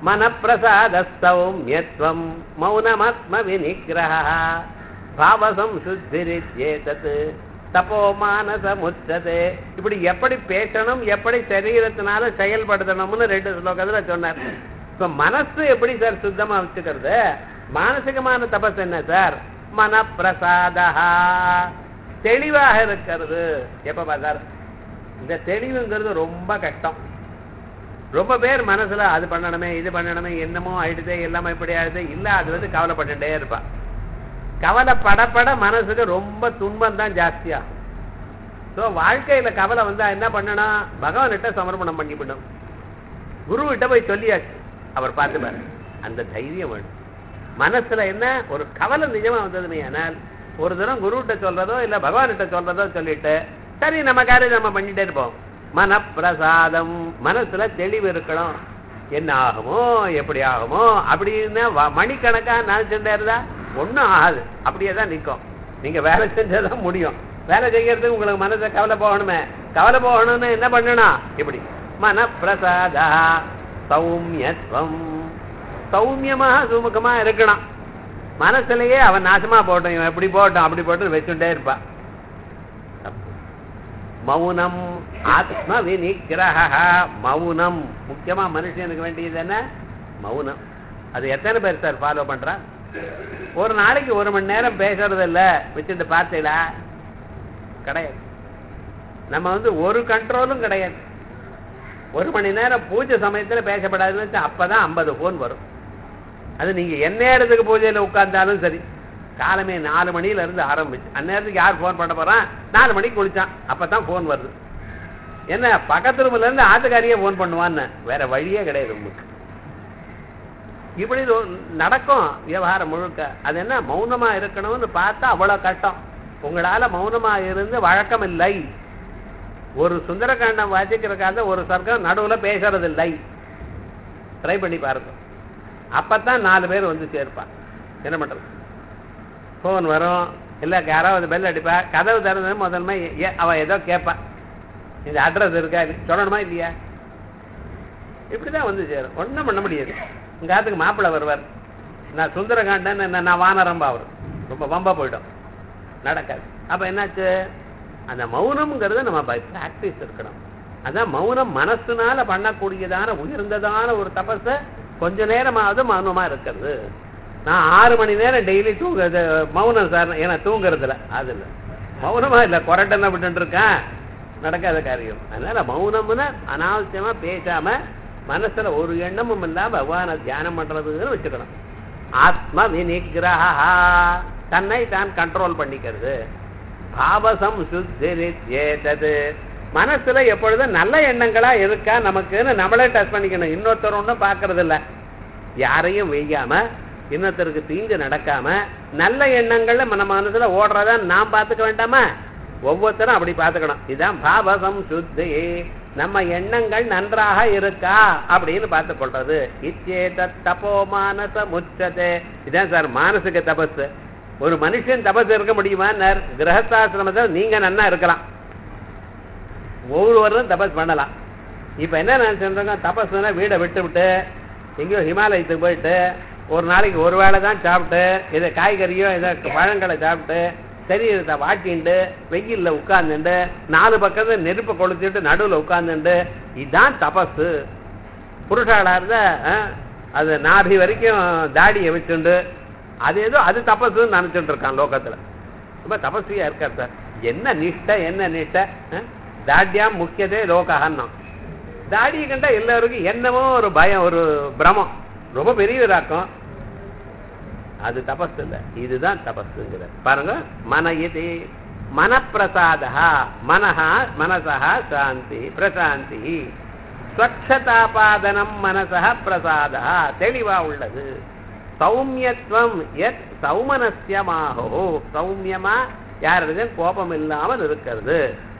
மனப்பிரசாத சௌமியத்வம் மௌனமாத்ம விநிகிரக பாவசம்சுத்திரித்யேதத் தப்போ மானசமுச்சதே இப்படி எப்படி பேசணும் எப்படி சரீரத்தினால செயல்படுத்தணும்னு ரெண்டு ஸ்லோகத்துல சொன்னார் இப்ப மனசு எப்படி சார் சுத்தமா வச்சுக்கிறது மானசிகமான தபஸ் என்ன சார் மனப்பிரசாதா தெளிவாக இருக்கிறது எப்ப பார்த்தார் இந்த தெளிவுங்கிறது ரொம்ப கஷ்டம் ரொம்ப பேர் மனசுல அது பண்ணணுமே இது பண்ணணுமே என்னமோ ஆயிடுதே எல்லாமே இப்படி ஆயிடுது இல்ல அது வந்து கவலைப்பட்டுட்டே இருப்பா கவலைப்படப்பட மனசுக்கு ரொம்ப துன்பம் தான் ஜாஸ்தியாகும் ஸோ வாழ்க்கையில கவலை வந்தா என்ன பண்ணணும் பகவான்கிட்ட சமர்ப்பணம் பண்ணிவிடும் குருவிட்ட போய் சொல்லியாச்சு அவர் பார்த்துப்பாரு அந்த தைரியம் வேணும் மனசுல என்ன ஒரு கவலை நிஜமா வந்ததுமே ஆனால் ஒரு தரம் குருவிட்ட சொல்றதோ இல்ல பகவான்கிட்ட சொல்றதோ சொல்லிட்டு சரி நம்ம காரியம் நம்ம பண்ணிட்டே இருப்போம் மனப்பிரசாதம் மனசுல தெளிவு இருக்கணும் என்ன ஆகுமோ எப்படி ஆகுமோ அப்படின்னு வ- மணிக்கணக்கா நினைச்சுட்டே இருந்தா ஒண்ணும் ஆகாது அப்படியே தான் நிற்கும் நீங்க வேலை செஞ்சாதான் முடியும் வேலை செய்யறதுக்கு உங்களுக்கு மனசை கவலை போகணுமே கவலை போகணும்னு என்ன பண்ணணும் இப்படி மனப்பிரசாதா சௌமியத்வம் சௌமியமா சுமுகமா இருக்கணும் மனசுலயே அவன் நாசமா போட்டோம் இவன் எப்படி போட்டோம் அப்படி போட்டு வச்சுட்டே இருப்பா மௌனம் ஆத்ம விநிகிரக மௌனம் முக்கியமா மனுஷனுக்கு வேண்டியது என்ன மௌனம் அது எத்தனை பேர் சார் ஃபாலோ பண்றா ஒரு நாளைக்கு ஒரு மணி நேரம் பேசுறது இல்ல வச்சுட்டு பார்த்தீங்களா கிடையாது நம்ம வந்து ஒரு கண்ட்ரோலும் கிடையாது ஒரு மணி நேரம் பூஜை சமயத்துல பேசப்படாதுன்னு வச்சா அப்பதான் ஐம்பது போன் வரும் அது நீங்க எந்நேரத்துக்கு பூஜையில உட்கார்ந்தாலும் சரி காலமே நாலு மணியில இருந்து ஆரம்பிச்சு அந்நேரத்துக்கு யார் ஃபோன் பண்ண போறான் நாலு மணிக்கு குளிச்சான் அப்பதான் ஃபோன் வருது என்ன பக்கத்து ரூம்ல இருந்து ஆத்துக்காரியே ஃபோன் பண்ணுவான்னு வேற வழியே கிடையாது உங்களுக்கு இப்படி இது நடக்கும் விவகாரம் முழுக்க அது என்ன மௌனமா இருக்கணும்னு பார்த்தா அவ்வளவு கஷ்டம் உங்களால மௌனமா இருந்து வழக்கம் இல்லை ஒரு சுந்தரகாண்டம் வாசிக்கிறக்காக ஒரு சர்க்கம் நடுவுல பேசுறது இல்லை ட்ரை பண்ணி பாருங்க அப்பதான் நாலு பேர் வந்து சேர்ப்பான் என்ன பண்றது ஃபோன் வரும் இல்ல யாராவது பெல் அடிப்பா கதவு திறந்தது முதல்ல ஏ- அவ ஏதோ கேட்பா இந்த அட்ரஸ் இருக்கா சொல்லணுமா இல்லையா இப்படிதான் வந்து சேரும் ஒண்ணும் பண்ண முடியாது உங்க ஆத்துக்கு மாப்பிள்ளை வருவார் நான் சுந்தரகாண்டன் என்ன நான் வானரம்பா அவர் ரொம்ப வம்பா போயிடும் நடக்காது அப்ப என்னாச்சு அந்த மௌனம்ங்கிறது நம்ம பை பிராக்டிஸ் இருக்கணும் அதான் மௌனம் மனசுனால பண்ணக்கூடியதான உயர்ந்ததான ஒரு தபஸ கொஞ்ச நேரமாவது மௌனமா இருக்கிறது நான் ஆறு மணி நேரம் டெய்லி தூங்குறது மௌனம் சார் ஏன்னா தூங்குறதுல அது இல்லை மௌனமா இல்லை கொரட்டனை விட்டுட்டு இருக்கேன் நடக்காத காரியம் அதனால மௌனம்னு அனாவசியமா பேசாம மனசுல ஒரு எண்ணமும் இல்லாம பகவானை தியானம் பண்றதுன்னு வச்சுக்கணும் ஆத்ம வினிகிரகா தன்னை தான் கண்ட்ரோல் பண்ணிக்கிறது பாவசம் சுத்திரித்யேதது மனசுல எப்பொழுதும் நல்ல எண்ணங்களா இருக்கா நமக்குன்னு நம்மளே டச் பண்ணிக்கணும் இன்னொருத்தர் ஒன்றும் பார்க்கறது இல்ல யாரையும் வெய்யாம இன்னொருத்தருக்கு தீங்கு நடக்காம நல்ல எண்ணங்கள்ல நம்ம மனசுல ஓடுறதா நாம் பார்த்துக்க வேண்டாமா ஒவ்வொருத்தரும் அப்படி பார்த்துக்கணும் இதுதான் பாவசம் சுத்தி நம்ம எண்ணங்கள் நன்றாக இருக்கா அப்படின்னு பார்த்து கொள்றது இச்சேத தப்போ மானச முச்சதே இதான் சார் மானசிக தபஸ் ஒரு மனுஷன் தபஸ் இருக்க முடியுமா கிரகஸ்தாசிரமத்தில் நீங்க நன்னா இருக்கலாம் ஒவ்வொருவரும் தபஸ் பண்ணலாம் இப்ப என்ன நினைச்சிருக்கோங்க தபஸ்னா வீடை விட்டு விட்டு எங்கேயோ ஹிமாலயத்துக்கு போயிட்டு ஒரு நாளைக்கு ஒரு வேளை தான் சாப்பிட்டு இதை காய்கறியோ இதை பழங்களை சாப்பிட்டு சரீரத்தை வாட்டிண்டு வெயில்ல உட்கார்ந்துண்டு நாலு பக்கத்துல நெருப்பை கொளுத்திட்டு நடுவுல உட்கார்ந்துண்டு இதுதான் தபசு புருஷாளா இருந்தா அஹ், அது நாபி வரைக்கும் தாடியை வச்சுண்டு அது ஏதோ அது தபசுன்னு நினைச்சிட்டு இருக்கான் லோகத்துல ரொம்ப தபஸ்வியா இருக்கார் சார் என்ன நிஷ்டை என்ன நிஷ்டை அஹ்? தாட்யாம் முக்கியதே லோகஹன்னா தாடியை கண்டா எல்லாருக்கும் என்னமோ ஒரு பயம் ஒரு பிரமம் ரொம்ப பெரியவராக்கும் அது தபஸ் இல்ல இதுதான் தபஸுங்கிற பாருங்க மன இது மனப்பிரசாதா மனஹா மனசா சாந்தி பிரசாந்தி ஸ்வக்ஷதாபாதனம் மனசா பிரசாதா தெளிவா உள்ளது சௌமியத்துவம் எத் சௌமனஸ்யமாகோ சௌமியமா யாருடைய கோபம் இல்லாமல் இருக்கிறது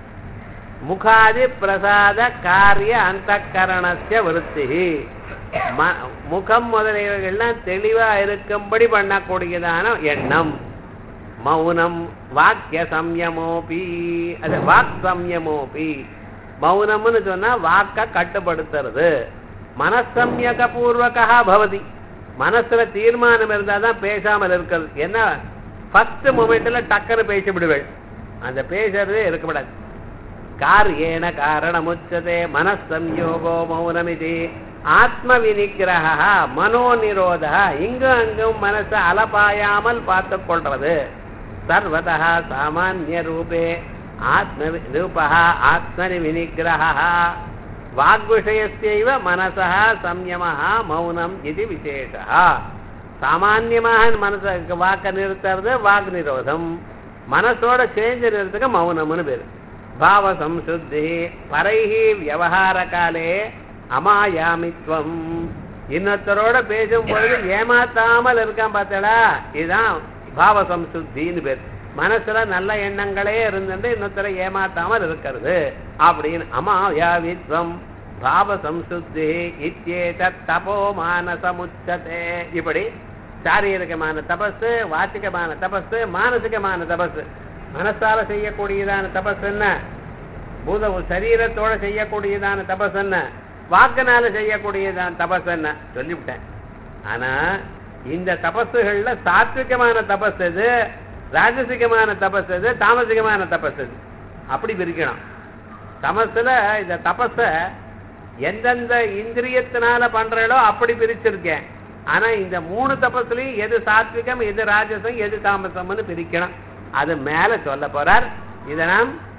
முகாதி பிரசாத காரிய அந்த கரணஸ்ய விருத்தி ம- முகம் முதலியவைகள்லாம் தெளிவா இருக்கும்படி பண்ணக்கூடியதான எண்ணம் மௌனம் வாக்கிய சம்யமோபி அது வாக் சம்யமோபி மௌனம்னு சொன்னா வாக்க கட்டுப்படுத்துறது மனசம்யக பூர்வகா பவதி மனசுல தீர்மானம் இருந்தாதான் பேசாமல் இருக்கிறது என்ன ஃபர்ஸ்ட் மொமெண்ட்ல டக்குன்னு பேசி விடுவேள் அந்த பேசுறதே இருக்கக்கூடாது காரியேன காரணமுச்சதே மனசம்யோகோ மௌனமிதி ஆத்ம வினிகிரக மனோநிரோத இங்கும் அங்கும் மனசை அலபாயாமல் பார்த்து கொள்றது சர்வதா சாமானிய ரூபே ஆத்ம ரூபா ஆத்மனி வினிகிரக வாக்விஷயஸ்யைவ மனசா சம்யமः மௌனம் இது விசேஷா சாமான்யமாக மனச வாக்க நிறுத்துறது வாக் நிரோதம் மனசோட சேர்ந்து நிறுத்துக்க மௌனம்னு பேரு பாவ சம்சுத்தி பரைஹி வியவகார காலே அமாயாமித்வம் இன்னொருத்தரோட பேசும் பொழுது ஏமாத்தாமல் இருக்கான் பார்த்தடா இதுதான் பாவ சம்சுத்தின்னு பேர் மனசுல நல்ல எண்ணங்களே இருந்துட்டு இன்னொருத்தரை ஏமாத்தாமல் இருக்கிறது அப்படின்னு அமாயாவித்வம் பாவ சம்சுத்தி இத்தியேத தபோ மானசமுச்சதே இப்படி சாரீரிகமான தபஸ் வாச்சிகமான தபஸ் மானசிகமான தபஸ் மனசால செய்யக்கூடியதான தபஸ் என்ன பூத சரீரத்தோட செய்யக்கூடியதான தபஸ் என்ன வாக்குனால செய்யக்கூடியதான தபஸ் என்ன சொல்லிவிட்டேன் ஆனா இந்த தபஸுகள்ல சாத்விகமான தபஸ் எது ராஜசிகமான தபஸ் எது தாமசிகமான தபஸ் எது அப்படி பிரிக்கணும் தமசுல இந்த தபஸ எந்தெந்த இந்திரியத்தினால பண்றீங்களோ அப்படி பிரிச்சிருக்கேன் ஆனா இந்த மூணு தபஸ்லயும் எது சாத்விகம் எது ராஜசம் எது தாமசம்னு பிரிக்கணும் அது மேல சொல்ல போறார் இதை நாம்